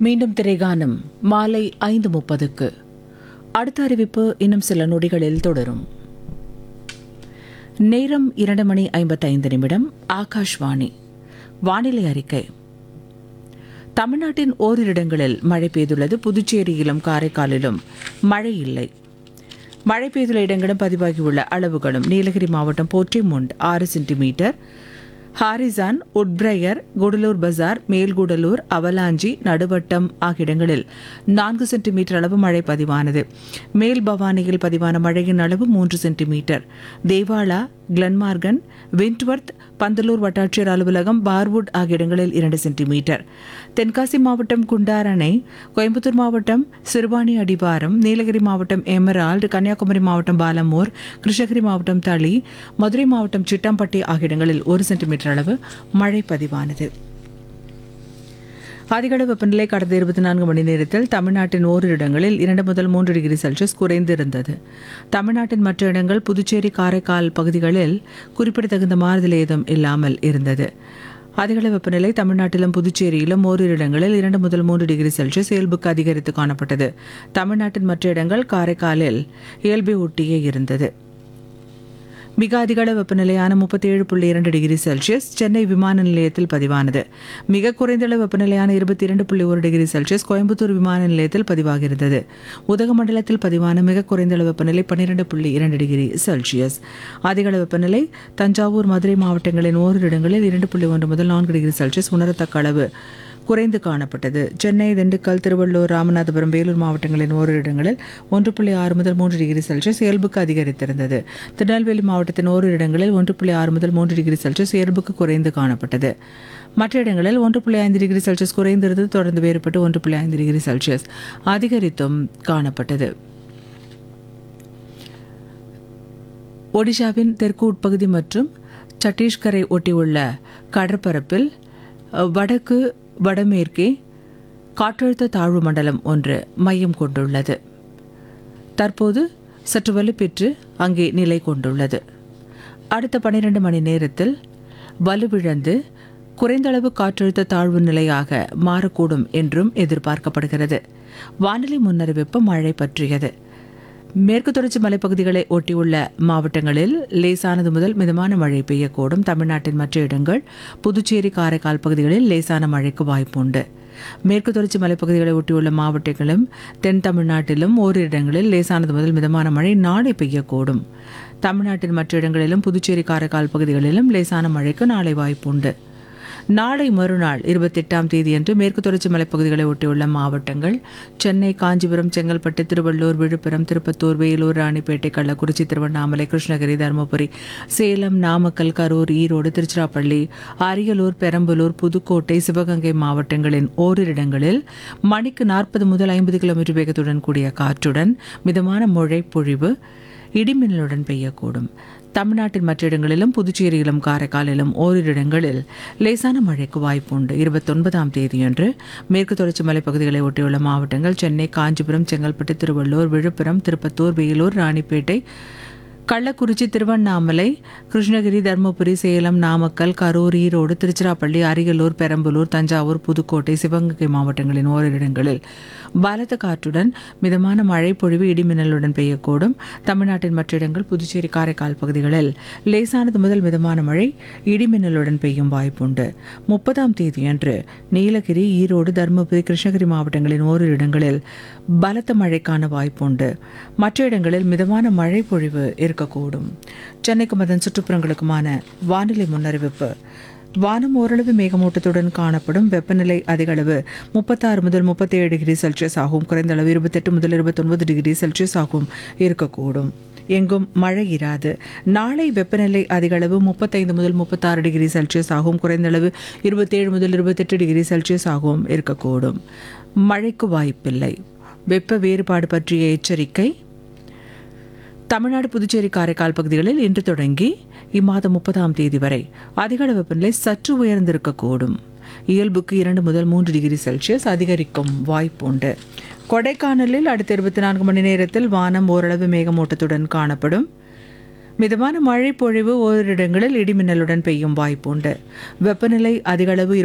மீண்டும் திரைகானம் மாலை ஐந்து முப்பதுக்கு அடுத்த அறிவிப்பு இன்னும் சில நொடிகளில் தொடரும் நேரம் இரண்டு மணி ஐம்பத்தைந்து நிமிடம் ஆகாஷ்வாணி வானிலை அறிக்கை தமிழ்நாட்டின் ஓரிரு இடங்களில் மழை பெய்துள்ளது புதுச்சேரியிலும் காரைக்காலிலும் மழை இல்லை மழை பெய்துள்ள இடங்களும் பதிவாகியுள்ள அளவுகளும் நீலகிரி மாவட்டம் போற்றிமுண்ட் ஆறு சென்டிமீட்டர் ஹாரிசான் உட்பிரையர் குடலூர் பஜார் மேல்குடலூர் அவலாஞ்சி நடுவட்டம் ஆகிய இடங்களில் நான்கு சென்டிமீட்டர் அளவு மழை பதிவானது மேல் பவானியில் பதிவான மழையின் அளவு மூன்று centimetre Devala Glenmorgan Windworth Pandalur வட்டாட்சியர் அலுவலகம் பார்வுட் ஆகிய இடங்களில் இரண்டு சென்டிமீட்டர் தென்காசி மாவட்டம் குண்டார் அணை கோயம்புத்தூர் மாவட்டம் சிறுவாணி அடிவாரம் நீலகிரி மாவட்டம் எமரால்டு கன்னியாகுமரி மாவட்டம் பாலமூர் கிருஷ்ணகிரி மாவட்டம் தளி மதுரை மாவட்டம் சிட்டம்பட்டி ஆகிய இடங்களில் ஒரு சென்டிமீட்டர் அளவு மழை பதிவானது அதிகளவு வெப்பநிலை கடந்த இருபத்தி நான்கு மணி நேரத்தில் தமிழ்நாட்டின் ஓரிரு இடங்களில் இரண்டு முதல் மூன்று டிகிரி செல்சியஸ் குறைந்திருந்தது தமிழ்நாட்டின் மற்ற இடங்கள் புதுச்சேரி காரைக்கால் பகுதிகளில் குறிப்பிடத்தகுந்த மாறுதல் ஏதும் இல்லாமல் இருந்தது அதிகளவு வெப்பநிலை தமிழ்நாட்டிலும் புதுச்சேரியிலும் ஓரிரு இடங்களில் இரண்டு முதல் மூன்று டிகிரி செல்சியஸ் இயல்புக்கு அதிகரித்து காணப்பட்டது தமிழ்நாட்டின் மற்ற இடங்கள் காரைக்காலில் இயல்பை ஒட்டியே இருந்தது மிக அதிகள வெப்பநிலையான முப்பத்தி ஏழு புள்ளி இரண்டு டிகிரி செல்சியஸ் சென்னை விமான நிலையத்தில் பதிவானது மிக குறைந்தளவு வெப்பநிலையான இருபத்தி இரண்டு புள்ளி ஒரு டிகிரி செல்சியஸ் கோயம்புத்தூர் விமான நிலையத்தில் பதிவாகியிருந்தது உதகமண்டலத்தில் பதிவான மிக குறைந்தளவு வெப்பநிலை பன்னிரண்டு புள்ளி இரண்டு டிகிரி செல்சியஸ் அதிகள வெப்பநிலை தஞ்சாவூர் மதுரை மாவட்டங்களின் ஓரிரு இடங்களில் இரண்டு புள்ளி ஒன்று முதல் நான்கு டிகிரி செல்சியஸ் உணரத்தக்க அளவு குறைந்து காணப்பட்டது சென்னை திண்டுக்கல் திருவள்ளூர் ராமநாதபுரம் வேலூர் மாவட்டங்களின் ஓரிரு இடங்களில் ஒன்று புள்ளி ஆறு முதல் மூன்று டிகிரி செல்சியஸ் இயல்புக்கு அதிகரித்திருந்தது திருநெல்வேலி மாவட்டத்தின் ஓரிரு இடங்களில் ஒன்று புள்ளி ஆறு முதல் மூன்று டிகிரி செல்சியஸ் இயல்புக்கு குறைந்து காணப்பட்டது மற்ற இடங்களில் ஒன்று புள்ளி ஐந்து டிகிரி செல்சியஸ் குறைந்திருந்தது தொடர்ந்து வேறுபட்டு ஒன்று புள்ளி ஐந்து டிகிரி செல்சியஸ் அதிகரித்தும் காணப்பட்டது ஒடிஷாவின் தெற்கு உட்பகுதி மற்றும் சத்தீஸ்கரை ஒட்டியுள்ள கடற்பரப்பில் அஹ், வடக்கு வடமேற்கே காற்றழுத்த தாழ்வு மண்டலம் ஒன்று மையம் கொண்டுள்ளது தற்போது சற்று வலுப்பெற்று அங்கே நிலை கொண்டுள்ளது அடுத்த பன்னிரண்டு மணி நேரத்தில் வலுவிழந்து குறைந்தளவு காற்றழுத்த தாழ்வு நிலையாக மாறக்கூடும் என்றும் எதிர்பார்க்கப்படுகிறது வானிலை முன்னறிவிப்பு மழை பற்றியது மேற்கு தொடர்ச்சி மலைப்பகுதிகளை ஒட்டியுள்ள மாவட்டங்களில் லேசானது முதல் மிதமான மழை பெய்யக்கூடும் தமிழ்நாட்டின் மற்ற இடங்கள் புதுச்சேரி காரைக்கால் பகுதிகளில் லேசான மழைக்கு வாய்ப்புண்டு மேற்கு தொடர்ச்சி மலைப்பகுதிகளை ஒட்டியுள்ள மாவட்டங்களும் தென் தமிழ்நாட்டிலும் ஓரிரு இடங்களில் லேசானது முதல் மிதமான மழை நாளை பெய்யக்கூடும் தமிழ்நாட்டின் மற்ற இடங்களிலும் புதுச்சேரி காரைக்கால் பகுதிகளிலும் லேசான மழைக்கு நாளை வாய்ப்புண்டு நாளை மறுநாள் இருபத்தெட்டாம் தேதியன்று மேற்கு தொடர்ச்சி மலைப்பகுதிகளை ஒட்டியுள்ள மாவட்டங்கள் சென்னை காஞ்சிபுரம் செங்கல்பட்டு திருவள்ளூர் விழுப்புரம் திருப்பத்தூர் வேலூர் ராணிப்பேட்டை கள்ளக்குறிச்சி திருவண்ணாமலை கிருஷ்ணகிரி தருமபுரி சேலம் நாமக்கல் கரூர் ஈரோடு திருச்சிராப்பள்ளி அரியலூர் பெரம்பலூர் புதுக்கோட்டை சிவகங்கை மாவட்டங்களின் ஓரிரு இடங்களில் மணிக்கு நாற்பது முதல் ஐம்பது கிலோமீட்டர் வேகத்துடன் கூடிய காற்றுடன் மிதமான மழை பொழிவு இடிமின்னலுடன் பெய்யக்கூடும் தமிழ்நாட்டின் மற்ற இடங்களிலும் புதுச்சேரியிலும் காரைக்காலிலும் ஓரிரு இடங்களில் லேசான மழைக்கு வாய்ப்புண்டு இருபத்தொன்பதாம் தேதியன்று மேற்கு தொடர்ச்சி மலைப்பகுதிகளை ஒட்டியுள்ள மாவட்டங்கள் சென்னை காஞ்சிபுரம் செங்கல்பட்டு திருவள்ளூர் விழுப்புரம் திருப்பத்தூர் வேலூர் ராணிப்பேட்டை கள்ளக்குறிச்சி திருவண்ணாமலை கிருஷ்ணகிரி தருமபுரி சேலம் நாமக்கல் கரூர் ஈரோடு திருச்சிராப்பள்ளி அரியலூர் பெரம்பலூர் தஞ்சாவூர் புதுக்கோட்டை சிவகங்கை மாவட்டங்களின் ஓரிரு இடங்களில் பலத்த காற்றுடன் மிதமான மழை பொழிவு இடிமின்னலுடன் பெய்யக்கூடும் தமிழ்நாட்டின் மற்ற இடங்கள் புதுச்சேரி காரைக்கால் பகுதிகளில் லேசானது முதல் மிதமான மழை இடிமின்னலுடன் பெய்யும் வாய்ப்புண்டு முப்பதாம் தேதியன்று நீலகிரி ஈரோடு தருமபுரி கிருஷ்ணகிரி மாவட்டங்களின் ஓரிரு இடங்களில் பலத்த மழைக்கான வாய்ப்புண்டு மற்ற இடங்களில் மிதமான மழை பொழிவு இருக்கக்கூடும் சென்னைக்கும் அதன் சுற்றுப்புறங்களுக்குமான வானிலை முன்னறிவிப்பு வானம் ஓரளவு மேகமூட்டத்துடன் காணப்படும் வெப்பநிலை அதிகளவு முப்பத்தாறு முதல் முப்பத்தேழு டிகிரி செல்சியஸ் ஆகும் குறைந்த அளவு இருபத்தெட்டு முதல் இருபத்தொன்பது டிகிரி செல்சியஸ் ஆகும் இருக்கக்கூடும் எங்கும் மழை இராது நாளை வெப்பநிலை அதிகளவு முப்பத்தைந்து முதல் முப்பத்தாறு டிகிரி செல்சியஸ் ஆகும் குறைந்தளவு இருபத்தேழு முதல் இருபத்தெட்டு டிகிரி செல்சியஸ் ஆகவும் இருக்கக்கூடும் மழைக்கு வாய்ப்பில்லை வெப்ப வேறுபாடு பற்றிய எச்சரிக்கை தமிழ்நாடு புதுச்சேரி காரைக்கால் பகுதிகளில் இன்று தொடங்கி இம்மாதம் முப்பதாம் தேதி வரை அதிகள வெப்பநிலை சற்று உயர்ந்திருக்கக்கூடும் இயல்புக்கு இரண்டு முதல் மூன்று டிகிரி செல்சியஸ் அதிகரிக்கும் வாய்ப்புண்டு கொடைக்கானலில் அடுத்த இருபத்தி நான்கு மணி நேரத்தில் வானம் ஓரளவு மேகமூட்டத்துடன் காணப்படும் மிதமான மழை பொழிவு ஓரிரு இடங்களில் இடிமின்னலுடன் பெய்யும் வாய்ப்புண்டு வெப்பநிலை அதிகளவு